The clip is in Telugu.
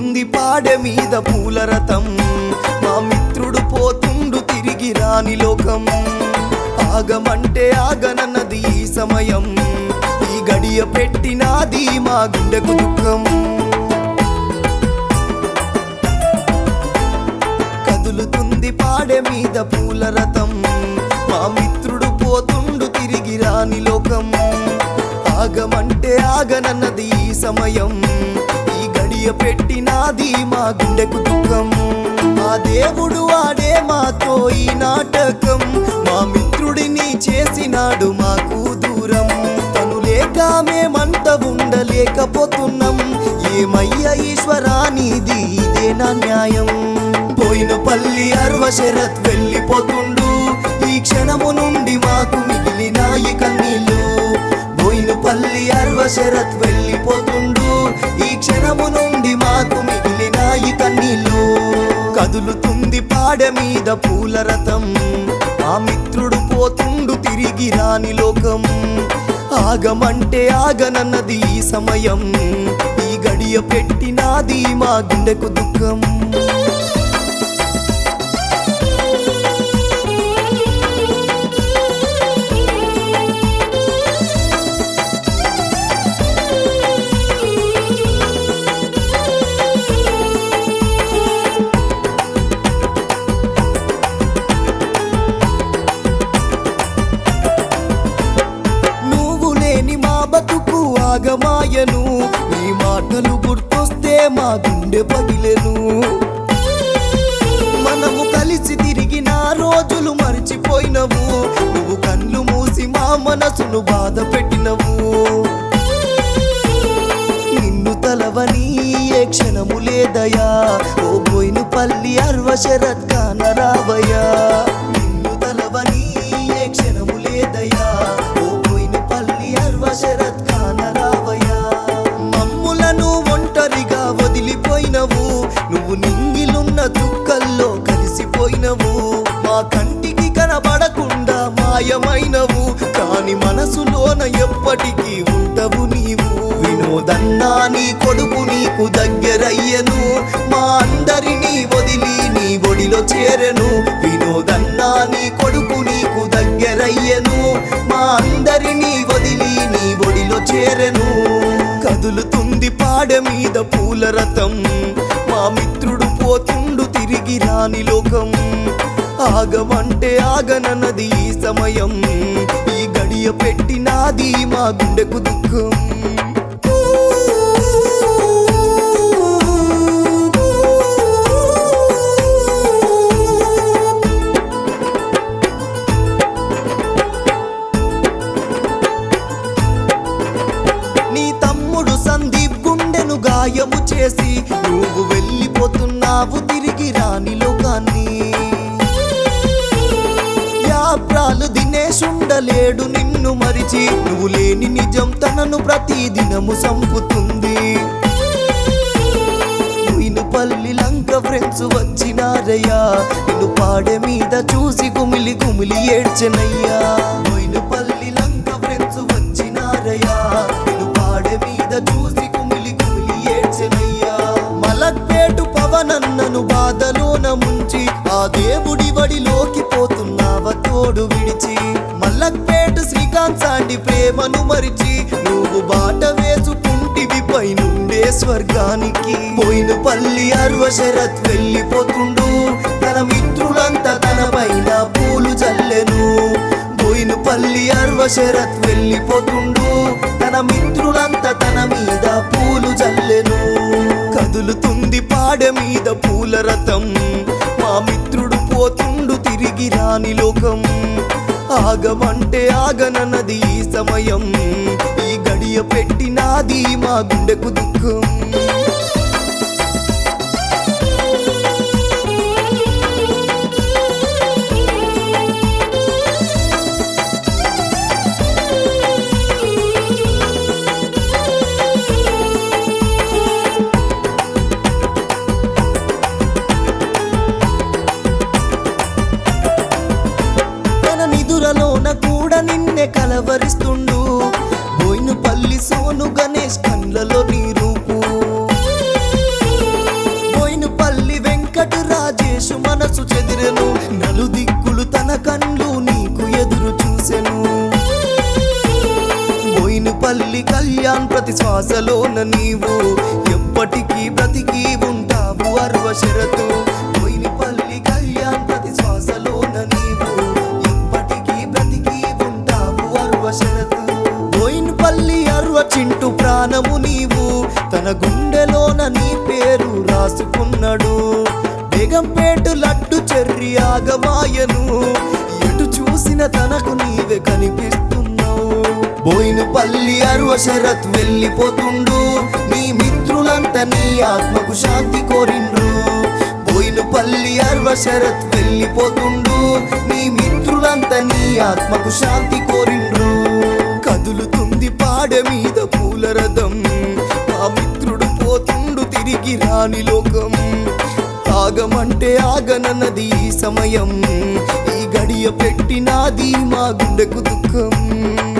కదులుతుంది పాడె మీద పూల రథం మా మిత్రుడు పోతుండు తిరిగి రాని లోకం ఆగమంటే ఆగనన్నది ఈ సమయం ఈ గడియ పెట్టినాది మా గుండెకు దుఃఖం కదులుతుంది పాడె మీద పూల రథం మా మిత్రుడు పోతుండు తిరిగి రాని లోకం ఆగమంటే ఆగనన్నది ఈ సమయం ఈ గడియ పెట్టినాది మా గుండెకు దుఃఖం మా దేవుడు ఆడే మాతో ఈ నాటకం మా మిత్రుడిని చేసినాడు మాకు దూరం తను లేక మేమంట ఉండలేకపోతున్నాం ఏమయ్య ఈశ్వరానిది ఇదేనా న్యాయం పోయిన పల్లి అర్వ శరత్ వెళ్ళిపోతుండు ఈ క్షణము నుండి మాకు మిగిలినాయి కన్నీళ్ళు పోయిన పల్లి అర్వ శరత్ వెళ్ళిపోతుండు ఈ క్షణము నుండి మాకు మిగిలినాయి కన్నీళ్ళు కదులుతుంది పాడె మీద పూల రథం ఆ మిత్రుడు పోతుండు తిరిగి రాని లోకం ఆగమంటే ఆగనన్నది ఈ సమయం ఈ గడియ పెట్టినాది మా గుండెకు దుఃఖం నువ్వు లేని మా బతుకు ఆగమాయను నీ మాటలు గుర్తొస్తే మా గుండె పగిలెను మనము కలిసి తిరిగిన రోజులు మర్చిపోయినవు నువ్వు కళ్ళు మూసి మా మనసును బాధ పెట్టినవు నిన్ను తలవని ఏ క్షణము లేదయా ఓ బోయిను పల్లి అర్వ శరత్ కానరావయ్యా నిన్ను తలవని ఏ క్షణము లేదయా ఓ బోయిను పల్లి అర్వ శరత్ కానరావయ్యా మమ్ములను ఒంటరిగా వదిలిపోయినవు నువ్వు నింగిలున్న దుఃఖల్లో కలిసిపోయినవు మా కంటికి కనబడకుండా మాయమైనవు కాని మనసులోన ఎప్పటికీ ఉండవు నీవు వినోదన్నా నీ కొడుకు నీకు దగ్గరయ్యను మా అందరినీ వదిలి నీ ఒడిలో చేరెను వినోదన్నా నీ కొడుకు నీకు దగ్గరయ్యను మా అందరినీ వదిలి నీ ఒడిలో చేరెను కదులుతుంది పాడె మీద పూల రథం మా మిత్రుడు పోతుండు తిరిగి రాని లోకం ఆగమంటే ఆగనన్నది ఈ సమయం ఈ గడియ పెట్టినాది మా గుండెకు దుఃఖం నీ తమ్ముడు సందీప్ గుండెను గాయము చేసి నువ్వు వెళ్ళిపోతున్నావు తిరిగి రాని లోకాన్ని యాప్రాలు దినేష్ ఉండలేడు నిన్ను మరిచి నువ్వు లేని నిజం తనను ప్రతి దినము సంపుతుంది పల్లి లంక ఫ్రెండ్స్ వచ్చినారయ్యా నిన్ను పాడె మీద చూసి గుమిలి గుమిలి ఏడ్చెనయ్యా పల్లి లంక ఫ్రెండ్స్ వచ్చినారయ్యా నిన్ను పాడె మీద చూసి గుమిలి గుమిలి ఏడ్చెనయ్యా మలక్పేటు పవనన్నను బాధలోన ముంచి ఆ దేవుడి వడిలోకి పోతున్నావ తోడు విడిచి మల్లక్పేట శ్రీకాంత్ సాండి ప్రేమను మరిచి నువ్వు బాట వేసుకుంటివి పైనుండే స్వర్గానికి పోయిన పల్లి అర్వ శరత్ వెళ్ళిపోతుండు తన మిత్రులంతా తన పైన పూలు చల్లెను పోయిన పల్లి అర్వ శరత్ వెళ్ళిపోతుండు తన మిత్రులంతా తన మీద పూలు చల్లెను కదులుతుంది పాడె మీద పూల రథం మా మిత్రుడు పోతుండు తిరిగి రాని లోకం ఆగమంటే ఆగనన్నది ఈ సమయం ఈ గడియ పెట్టినాది మా గుండెకు దుఃఖం తన నిదురలోన కూడా నిన్నే కలవరిస్తుండు బోయిన పల్లి సోను గణేష్ కండ్లలో నీ రూపు ప్రతి శ్వాసలోన నీవు ఎప్పటికీ బ్రతికి ఉంటావు అర్వ శరతు పోయినపల్లి కళ్యాణ్ ప్రతి శ్వాసలోన నీవు ఎప్పటికీ బ్రతికి ఉంటావు అర్వ శరతు పోయినపల్లి అర్వ చింటు ప్రాణము నీవు తన గుండెలోన నీ పేరు రాసుకున్నాడు బేగంపేట లడ్డు చెర్రి ఆగమాయను ఎటు చూసిన తనకు నీవే కనిపిస్తున్నావు బోయినపల్లి అర్వ శరత్ వెళ్ళిపోతుండు నీ మిత్రులంతా నీ ఆత్మకు శాంతి కోరిండ్రు బోయినపల్లి అర్వ శరత్ వెళ్ళిపోతుండు నీ మిత్రులంతా నీ ఆత్మకు శాంతి కోరిండ్రు కదులుతుంది పాడ మీద పూల రథం మా మిత్రుడు పోతుండు తిరిగి రాని లోకం ఆగమంటే ఆగనన్నది ఈ సమయం ఈ గడియ పెట్టినాది మా గుండెకు దుఃఖం